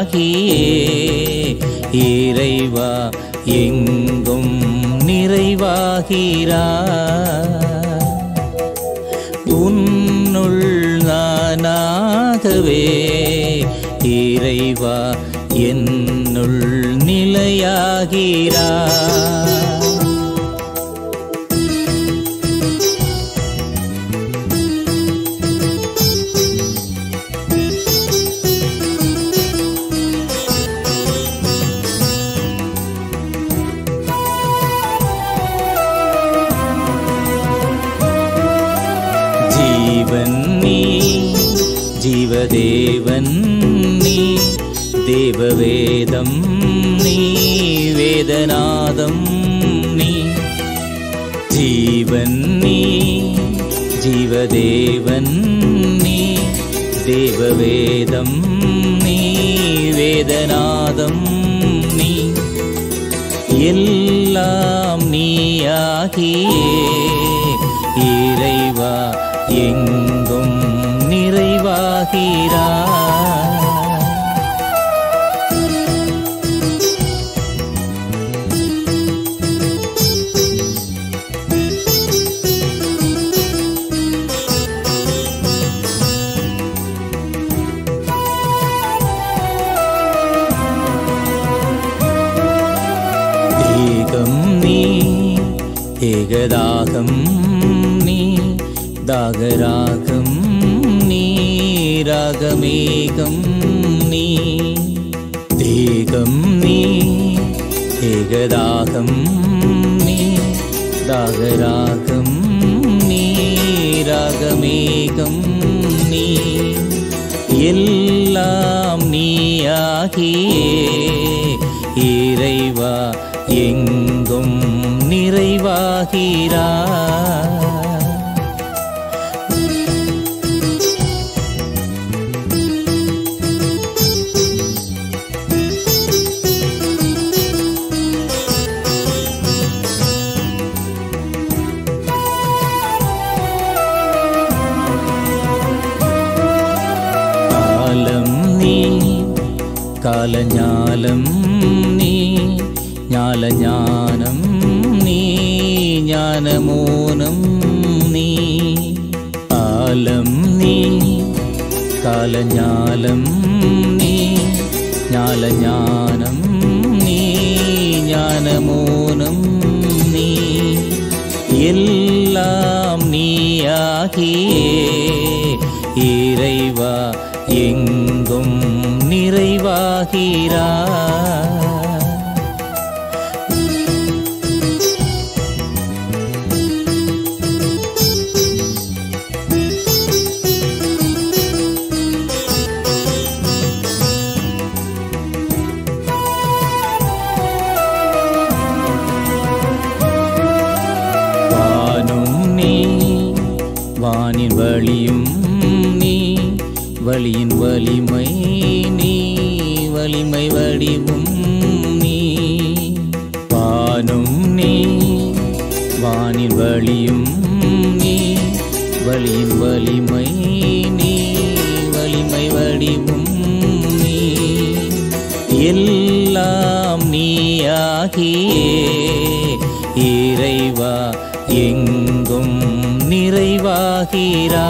நீயாகியே இறைவா எங்கும் நிறைவாகிறா உன்னுள் நானாகவே இறைவா என்னுள் நிலையாகிறா ஜீவன் நீ ஜீவதேவன் நீ தேவவேதம் நீ வேதநாதம் நீ ஜீவன் நீ ஜீவதேவன் நீ தேவவேதம் நீ வேதநாதம் நீ எல்லாம் நீயாகியே இறைவா எங்கும் நிறைவாகிறா தேகம் நீ ஏகதாகம் நீ தாகராகம் நீ ராகமேகம் நீ தேகம் நீ ஏகதாகம் நீ தாகராகம் நீ ராகமேகம் நீ எல்லாம் நீயாகியே இறைவா எங்கும் நிறைவாகிறா കാലം നീ കാലஞாலம் നീ ஞாലஞாനം നീ ஞாനമൂനം നീ കാലം നീ കാലஞாலம் നീ ஞாலஞானம் നീ ஞானமூனம் നീ எல்லாம் நீயாகியே இறைவா எங்கும் நிறைவாகிறா வானும் நீ வானின் வழியும் நீ வழியின் வலிமை நீ வலிமை வடிவும் நீ வானும் நீ வானின் வழியும் நீ வழியின் வலிமை நீ வலிமை வடிவும் நீ எல்லாம் நீயாகியே இறைவா எங்கும் நிறைவாகிறா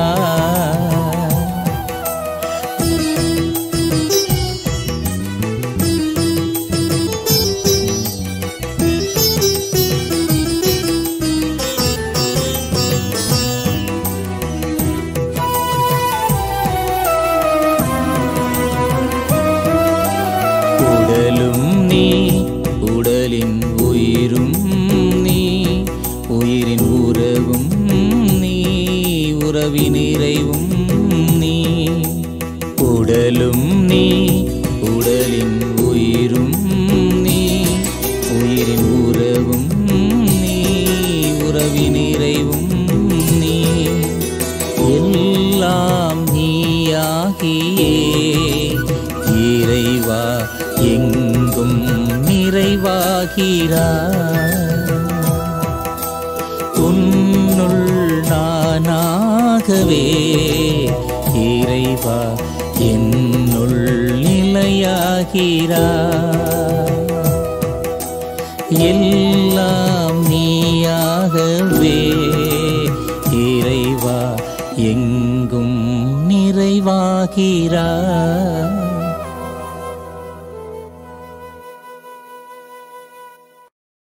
உடலும் நீ உடலின் உயிரும் நீ உயிரின் உறவும் நீ உறவின் நிறைவும் நீ உடலும் நீ உடலின் உயிரும் நீ உயிரின் உறவும் நீ உறவின் நிறைவும் நீ எல்லாம் நீயாகியே இறைவா எங்கும் நிறைவாகிறா உன்னுள் நானாகவே இறைவா என்னுள் நிலையாகிறார் எல்லாம் நீயாகவே இறைவா எங்கும் நிறைவாகிறார்